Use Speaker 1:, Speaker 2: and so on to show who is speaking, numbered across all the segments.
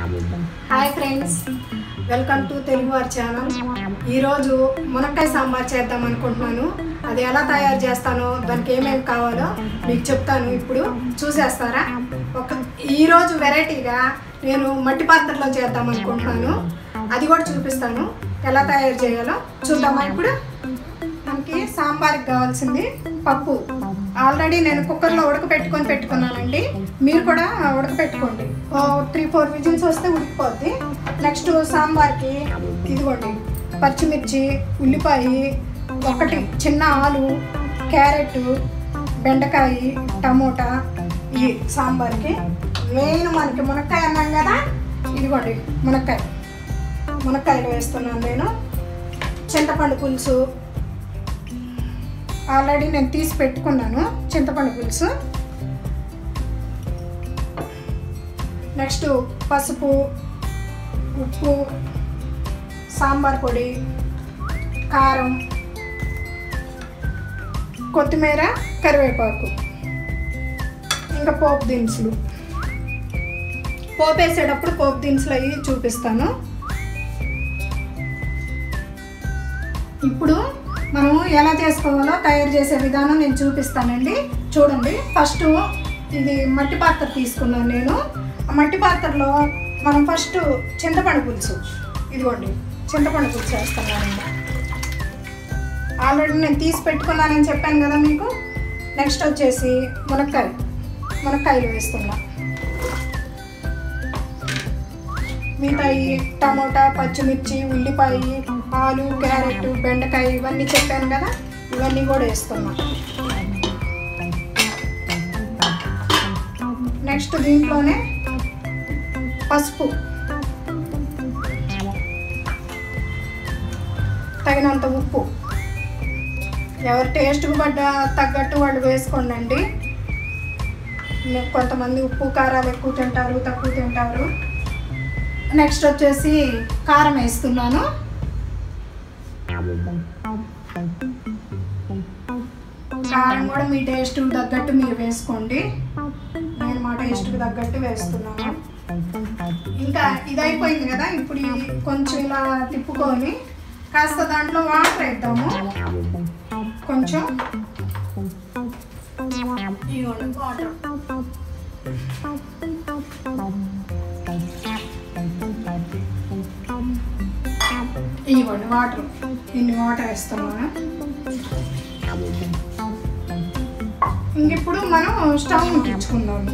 Speaker 1: hi friends welcome to Telugu వారి channel ఈరోజు మునక్కాయ సాంబార్ చేద్దాం అనుకుంటున్నాను అది ఎలా తయారు చేస్తానో దానికి ఏమేమి కావాలో మీకు చెప్తాను ఇప్పుడు చూసేస్తారా ఒక ఈరోజు వెరైటీగా నేను మట్టి పాత్రలో చేద్దాం అనుకుంటున్నాను అది కూడా చూపిస్తాను ఎలా తయారు చేయాలో చూద్దామా ఇప్పుడు మనకి సాంబార్కి కావాల్సింది పప్పు ఆల్రెడీ నేను కుక్కర్లో ఉడకపెట్టుకొని పెట్టుకున్నానండి మీరు కూడా ఉడకపెట్టుకోండి ఓ త్రీ ఫోర్ విజిల్స్ వస్తే ఉడికిపోద్ది నెక్స్ట్ సాంబార్కి ఇదిగోండి పచ్చిమిర్చి ఉల్లిపాయ ఒకటి చిన్న ఆలు క్యారెట్ బెండకాయ టమోటా ఈ సాంబార్కి మెయిన్ మనకి మునక్కాయ అన్నాం కదా ఇదిగోండి మునక్కాయ మునక్కాయలు వేస్తున్నాను నేను చింతపండు పులుసు ఆల్రెడీ నేను తీసి పెట్టుకున్నాను చింతపండు పులుసు నెక్స్ట్ పసుపు ఉప్పు సాంబార్ పొడి కారం కొత్తిమీర కరివేపాకు ఇంకా పోపు దినుసులు పోపు వేసేటప్పుడు పోపు దినుసులు అవి చూపిస్తాను ఇప్పుడు మనం ఎలా చేసుకోవాలో తయారు చేసే విధానం నేను చూపిస్తానండి చూడండి ఫస్ట్ ఇది మట్టి పాత్ర తీసుకున్నాను నేను ఆ మట్టి పాత్రలో మనం ఫస్ట్ చింతపండు పులుసు ఇదిగోండి చింతపండు పులుసు వేస్తున్నాను ఆల్రెడీ నేను తీసి పెట్టుకున్నానని చెప్పాను కదా మీకు నెక్స్ట్ వచ్చేసి మునక్కాయ మునక్కాయలు వేస్తున్నా మిగతాయి టమోటా పచ్చిమిర్చి ఉల్లిపాయ ఆలు క్యారెట్ బెండకాయ ఇవన్నీ చెప్పాను కదా ఇవన్నీ కూడా వేస్తున్నా నెక్స్ట్ దీంట్లోనే పసుపు తగినంత ఉప్పు ఎవరి టేస్ట్కి పడ్డ తగ్గట్టు వాళ్ళు వేసుకోండి కొంతమంది ఉప్పు కారాలు ఎక్కువ తింటారు తక్కువ తింటారు నెక్స్ట్ వచ్చేసి కారం వేస్తున్నాను కారం కూడా మీ టేస్ట్ తగ్గట్టు మీరు వేసుకోండి నేను మా టేస్ట్కి తగ్గట్టు వేస్తున్నాను ఇంకా ఇది అయిపోయింది కదా ఇప్పుడు ఈ కొంచెం ఇలా తిప్పుకొని కాస్త దాంట్లో వాటర్ వేద్దాము కొంచెం ఇవ్వండి వాటర్ ఇవ్వండి వాటర్ ఇన్ని వాటర్ వేస్తున్నాను ఇంక ఇప్పుడు మనం స్టవ్ ముట్టించుకుందాము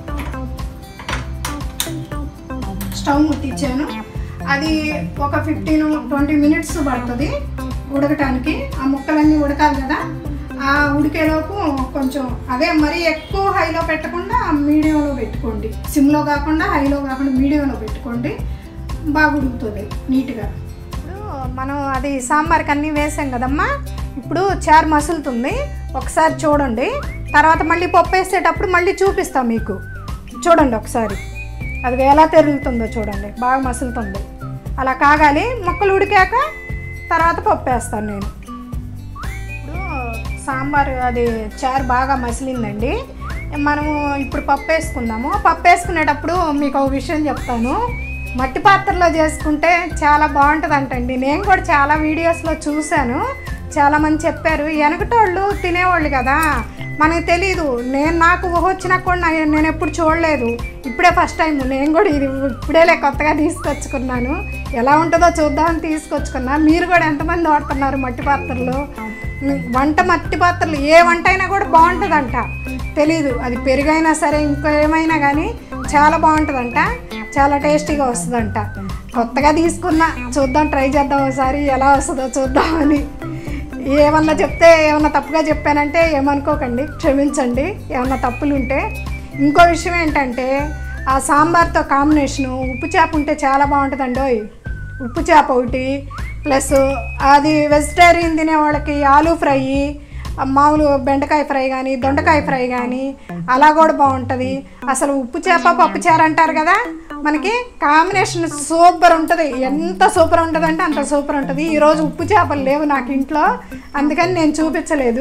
Speaker 1: స్టవ్ ముట్టించాను అది ఒక ఫిఫ్టీన్ ట్వంటీ మినిట్స్ పడుతుంది ఉడకటానికి ఆ ముక్కలన్నీ ఉడకాలి కదా ఆ ఉడికేలోపు కొంచెం అదే మరీ ఎక్కువ హైలో పెట్టకుండా మీడియంలో పెట్టుకోండి సిమ్లో కాకుండా హైలో కాకుండా మీడియంలో పెట్టుకోండి బాగా ఉడుకుతుంది నీట్గా ఇప్పుడు మనం అది సాంబార్కి అన్నీ వేసాం కదమ్మా ఇప్పుడు చారు మసులుతుంది ఒకసారి చూడండి తర్వాత మళ్ళీ పప్పు వేసేటప్పుడు మళ్ళీ చూపిస్తాం మీకు చూడండి ఒకసారి అది ఎలా తెరులుతుందో చూడండి బాగా మసులుతుంది అలా కాగాలి ముక్కలు ఉడికాక తర్వాత పప్పు వేస్తాను నేను ఇప్పుడు సాంబార్ అది చారు బాగా మసిలిందండి మనము ఇప్పుడు పప్పు వేసుకుందాము పప్పు వేసుకునేటప్పుడు మీకు ఒక విషయం చెప్తాను మట్టి పాత్రలో చేసుకుంటే చాలా బాగుంటుందంటండి నేను కూడా చాలా వీడియోస్లో చూశాను చాలామంది చెప్పారు వెనకటోళ్ళు తినేవాళ్ళు కదా మనకు తెలీదు నేను నాకు ఊహ వచ్చినా కూడా నా- నేను ఎప్పుడు చూడలేదు ఇప్పుడే ఫస్ట్ టైం నేను కూడా ఇది ఇప్పుడేలే కొత్తగా తీసుకొచ్చుకున్నాను ఎలా ఉంటుందో చూద్దామని తీసుకొచ్చుకున్నా మీరు కూడా ఎంతమంది వాడుతున్నారు మట్టి పాత్రలు ఉమ్, వంట మట్టి పాత్రలు ఏ వంట అయినా కూడా బాగుంటుందంట తెలీదు అది పెరుగైనా సరే ఇంకో ఏమైనా కానీ చాలా బాగుంటుందంట చాలా టేస్టీగా వస్తుందంట కొత్తగా తీసుకున్నా చూద్దాం ట్రై చేద్దాం ఒకసారి ఎలా వస్తుందో చూద్దామని ఏమన్నా చెప్తే ఏమన్నా తప్పుగా చెప్పానంటే ఏమనుకోకండి క్షమించండి ఏమన్నా తప్పులు ఉంటే ఇంకో విషయం ఏంటంటే ఆ సాంబార్తో కాంబినేషను ఉప్పు చేప ఉంటే చాలా బాగుంటుందండి ఓయ్ ఉప్పు చేప ఒకటి ప్లస్ అది వెజిటేరియన్ తినే వాళ్ళకి ఆలూ ఫ్రై మామూలు బెండకాయ ఫ్రై కానీ దొండకాయ ఫ్రై కానీ అలా కూడా బాగుంటుంది అసలు ఉప్పు చేప పప్పు చారు అంటారు కదా మనకి కాంబినేషన్ సూపర్ ఉంటుంది ఎంత సూపర్ ఉంటుంది అంటే అంత సూపర్ ఉంటుంది ఈరోజు ఉప్పు చేపలు లేవు నాకు ఇంట్లో అందుకని నేను చూపించలేదు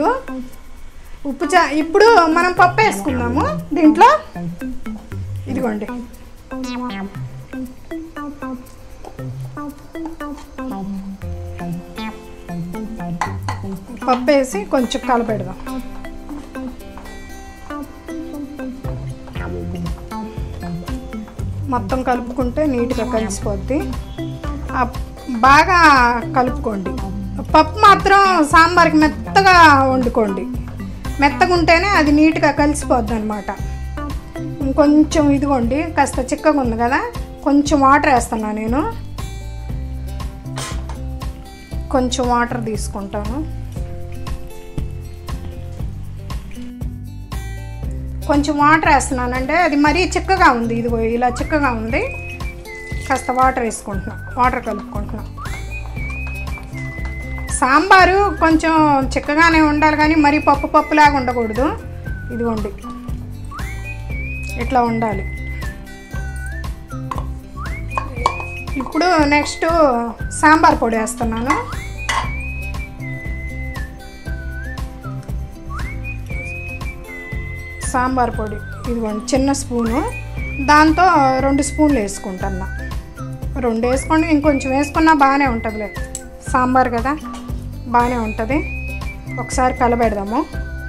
Speaker 1: ఉప్పు చా ఇప్పుడు మనం పప్పు వేసుకుందాము దీంట్లో ఇదిగోండి పప్పు వేసి కొంచెం కలపెడదాం మొత్తం కలుపుకుంటే నీట్గా కలిసిపోద్ది ఆ బాగా కలుపుకోండి పప్పు మాత్రం సాంబార్కి మెత్తగా వండుకోండి మెత్తగా ఉంటేనే అది నీట్గా కలిసిపోద్ది అనమాట ఇంకొంచెం ఇదిగోండి కాస్త చిక్కగా ఉంది కదా కొంచెం వాటర్ వేస్తున్నా నేను కొంచెం వాటర్ తీసుకుంటాను కొంచెం వాటర్ వేస్తున్నానంటే అది మరీ చిక్కగా ఉంది ఇదిగో ఇలా చిక్కగా ఉంది కాస్త వాటర్ వేసుకుంటున్నా వాటర్ కలుపుకుంటున్నా సాంబారు కొంచెం చిక్కగానే ఉండాలి కానీ మరీ పప్పు పప్పులాగా ఉండకూడదు ఇదిగోండి ఇట్లా ఉండాలి ఇప్పుడు నెక్స్ట్ సాంబార్ పొడి వేస్తున్నాను సాంబార్ పొడి ఇదిగోండి చిన్న స్పూను దాంతో రెండు స్పూన్లు వేసుకుంటున్నా రెండు వేసుకోండి ఇంకొంచెం వేసుకున్నా బాగానే ఉంటుందిలే సాంబార్ కదా బాగానే ఉంటుంది ఒకసారి కలబెడదాము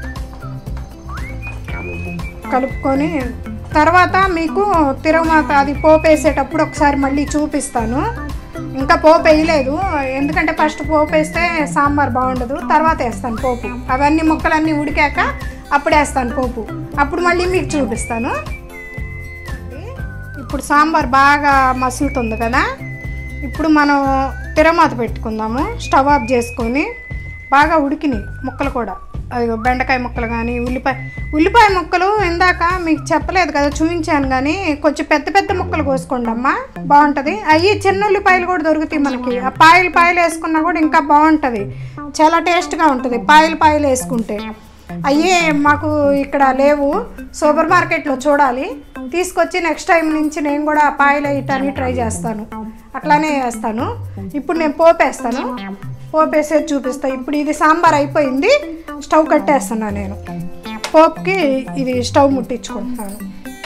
Speaker 1: కలుపుకొని తర్వాత మీకు తిరుమత అది పోపు వేసేటప్పుడు ఒకసారి మళ్ళీ చూపిస్తాను ఇంకా పోపు వేయలేదు ఎందుకంటే ఫస్ట్ పోపు వేస్తే సాంబార్ బాగుండదు తర్వాత వేస్తాను పోపు అవన్నీ ముక్కలన్నీ ఉడికాక అప్పుడు వేస్తాను పోపు అప్పుడు మళ్ళీ మీకు చూపిస్తాను ఇప్పుడు సాంబార్ బాగా మసులుతుంది కదా ఇప్పుడు మనం తిరమాత పెట్టుకుందాము స్టవ్ ఆఫ్ చేసుకొని బాగా ఉడికినాయి ముక్కలు కూడా అది బెండకాయ ముక్కలు కానీ ఉల్లిపాయ ఉల్లిపాయ ముక్కలు ఇందాక మీకు చెప్పలేదు కదా చూపించాను కానీ కొంచెం పెద్ద పెద్ద ముక్కలు కోసుకోండి అమ్మా బాగుంటుంది అవి చిన్న ఉల్లిపాయలు కూడా దొరుకుతాయి మనకి ఆ పాయలు పాయలు వేసుకున్నా కూడా ఇంకా బాగుంటుంది చాలా టేస్ట్గా ఉంటుంది పాయలు పాయలు వేసుకుంటే అయ్యే మాకు ఇక్కడ లేవు సూపర్ మార్కెట్లో చూడాలి తీసుకొచ్చి నెక్స్ట్ టైం నుంచి నేను కూడా పాయలు వేయటానికి ట్రై చేస్తాను అట్లానే వేస్తాను ఇప్పుడు నేను పోపు వేస్తాను పోపు వేసేది చూపిస్తాను ఇప్పుడు ఇది సాంబార్ అయిపోయింది స్టవ్ కట్టేస్తున్నా నేను పోపుకి ఇది స్టవ్ ముట్టించుకుంటున్నాను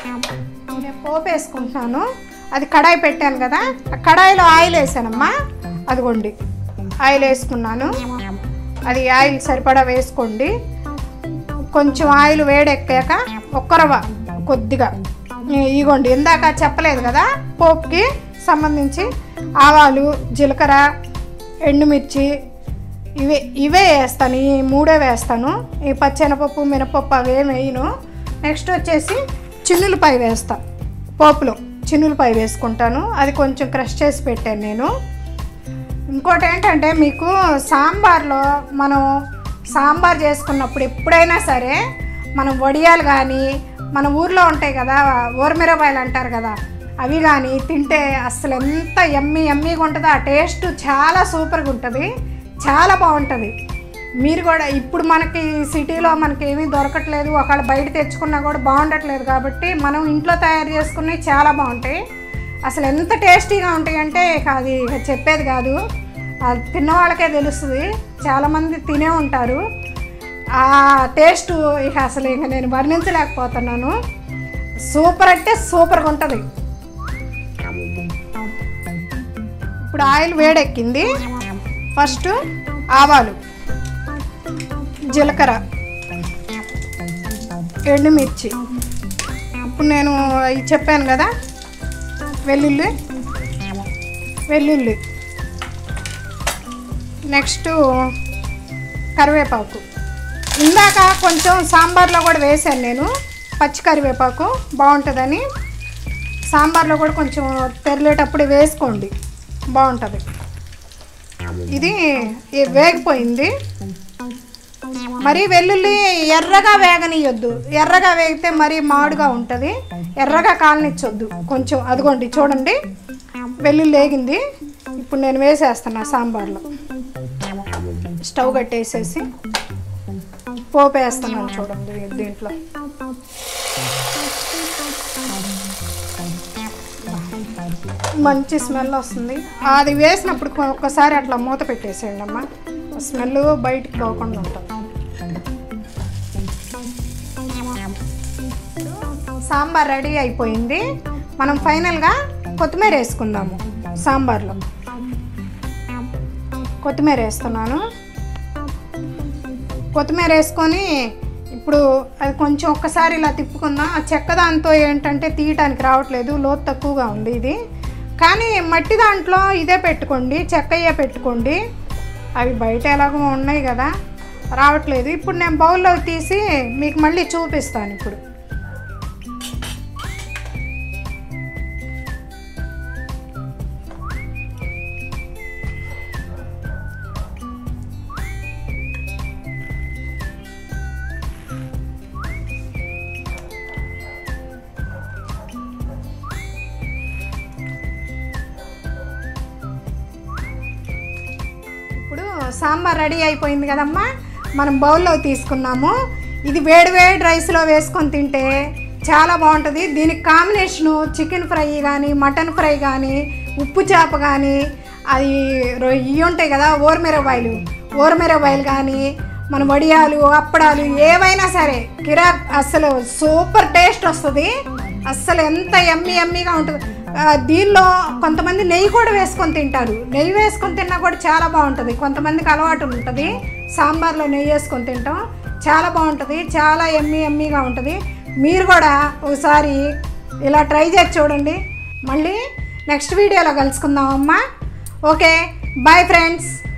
Speaker 1: నేను పోపు వేసుకుంటున్నాను అది కడాయి పెట్టాను కదా ఆ కడాయిలో ఆయిల్ వేసానమ్మా అదిగోండి ఆయిల్ వేసుకున్నాను అది ఆయిల్ సరిపడా వేసుకోండి కొంచెం ఆయిల్ వేడెక్కాక ఒక్క రవ్వ కొద్దిగా ఈ- ఇగోండి ఇందాక చెప్పలేదు కదా పోపుకి సంబంధించి ఆవాలు జీలకర్ర ఎండుమిర్చి ఇవే ఇవే వేస్తాను ఈ మూడే వేస్తాను ఈ పచ్చెనపప్పు మినపప్పు అవేం వేయను నెక్స్ట్ వచ్చేసి చిన్నులపాయ వేస్తా పోపులో చిన్నులపాయ వేసుకుంటాను అది కొంచెం క్రష్ చేసి పెట్టాను నేను ఇంకోటి ఏంటంటే మీకు సాంబార్లో మనం సాంబార్ చేసుకున్నప్పుడు ఎప్పుడైనా సరే మనం వడియాలు కానీ మన ఊర్లో ఉంటాయి కదా ఊరమిరపాయలు అంటారు కదా అవి కానీ తింటే అసలు ఎంత ఎమ్మి ఎమ్మిగా ఉంటుందో ఆ టేస్ట్ చాలా సూపర్గా ఉంటుంది చాలా బాగుంటుంది మీరు కూడా ఇప్పుడు మనకి సిటీలో మనకి ఏమీ దొరకట్లేదు ఒకవేళ బయట తెచ్చుకున్నా కూడా బాగుండట్లేదు కాబట్టి మనం ఇంట్లో తయారు చేసుకున్నవి చాలా బాగుంటాయి అసలు ఎంత టేస్టీగా ఉంటాయి అంటే ఇక అది ఇక చెప్పేది కాదు అది తిన్న వాళ్ళకే తెలుస్తుంది చాలామంది తినే ఉంటారు ఆ టేస్ట్ ఇక అసలు ఇక నేను వర్ణించలేకపోతున్నాను సూపర్ అంటే సూపర్గా ఉంటుంది ఇప్పుడు ఆయిల్ వేడెక్కింది ఫస్ట్ ఆవాలు జీలకర్ర ఎండుమిర్చి ఇప్పుడు నేను ఇవి చెప్పాను కదా వెల్లుల్లి వెల్లుల్లి నెక్స్ట్ కరివేపాకు ఇందాక కొంచెం సాంబార్లో కూడా వేసాను నేను పచ్చి కరివేపాకు బాగుంటుందని సాంబార్లో కూడా కొంచెం తెరలేటప్పుడు వేసుకోండి బాగుంటుంది ఇది ఈ వేగిపోయింది మరి వెల్లుల్లి ఎర్రగా వేగనియొద్దు ఎర్రగా వేగితే మరీ మాడుగా ఉంటుంది ఎర్రగా కాలనిచ్చొద్దు కొంచెం అదిగోండి చూడండి వెల్లుల్లి వేగింది ఇప్పుడు నేను వేసేస్తున్నా సాంబార్లో స్టవ్ కట్టేసేసి పోపు వేస్తున్నాను చూడండి దీంట్లో మంచి స్మెల్ వస్తుంది అది వేసినప్పుడు కొ- ఒక్కసారి అట్లా మూత పెట్టేసేయండి అమ్మ స్మెల్ బయటికి పోకుండా ఉంటుంది సాంబార్ రెడీ అయిపోయింది మనం ఫైనల్గా కొత్తిమీర వేసుకుందాము సాంబార్లో కొత్తిమీర వేస్తున్నాను కొత్తిమీర వేసుకొని ఇప్పుడు అది కొంచెం ఒక్కసారి ఇలా తిప్పుకుందాం ఆ చెక్క దాంతో ఏంటంటే తీయటానికి రావట్లేదు లోతు తక్కువగా ఉంది ఇది కానీ మట్టి దాంట్లో ఇదే పెట్టుకోండి చెక్కయ్యే పెట్టుకోండి అవి బయట ఎలాగో ఉన్నాయి కదా రావట్లేదు ఇప్పుడు నేను బౌల్లో తీసి మీకు మళ్ళీ చూపిస్తాను ఇప్పుడు ఇప్పుడు సాంబార్ రెడీ అయిపోయింది కదమ్మా మనం బౌల్లో తీసుకున్నాము ఇది వేడి వేడి రైస్లో వేసుకొని తింటే చాలా బాగుంటుంది దీనికి కాంబినేషను చికెన్ ఫ్రై కానీ మటన్ ఫ్రై కానీ ఉప్పు చేప కానీ అది రొ- ఇవి ఉంటాయి కదా ఓర్మిరబాయిలు ఓర్మిరబాయిలు కానీ మన వడియాలు అప్పడాలు ఏవైనా సరే కిరాక్ అసలు సూపర్ టేస్ట్ వస్తుంది అస్సలు ఎంత ఎమ్మి ఎమ్మిగా ఉంటుంది ఆ, దీనిలో కొంతమంది నెయ్యి కూడా వేసుకొని తింటారు నెయ్యి వేసుకొని తిన్నా కూడా చాలా బాగుంటుంది కొంతమందికి అలవాటు ఉంటుంది సాంబార్లో నెయ్యి వేసుకొని తింటాం చాలా బాగుంటుంది చాలా ఎమ్మి ఎమ్మిగా ఉంటుంది మీరు కూడా ఒకసారి ఇలా ట్రై చేసి చూడండి మళ్ళీ నెక్స్ట్ వీడియోలో కలుసుకుందాం అమ్మా ఓకే బాయ్ ఫ్రెండ్స్